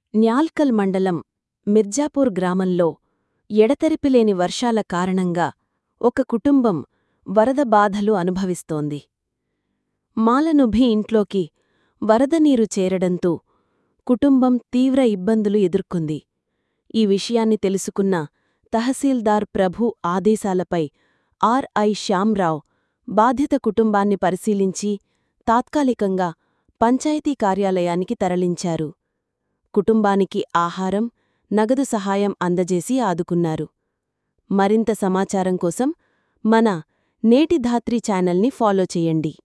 న్యాల్కల్ మండలం మిర్జాపూర్ గ్రామంలో ఎడతెరిపిలేని వర్షాల కారణంగా ఒక కుటుంబం వరద బాధలు అనుభవిస్తోంది మాలనుభి ఇంట్లోకి వరద నీరు చేరడంతో కుటుంబం తీవ్ర ఇబ్బందులు ఎదుర్కొంది ఈ విషయాన్ని తెలుసుకున్న తహసీల్దార్ ప్రభు ఆదేశాలపై ఆర్ఐ శ్యాంరావ్ బాధిత కుటుంబాన్ని పరిశీలించి తాత్కాలికంగా పంచాయతీ కార్యాలయానికి తరలించారు కుటుంబానికి ఆహారం నగదు సహాయం అందజేసి ఆదుకున్నారు మరింత సమాచారం కోసం మన నేటి ధాత్రి ఛానల్ని ఫాలో చేయండి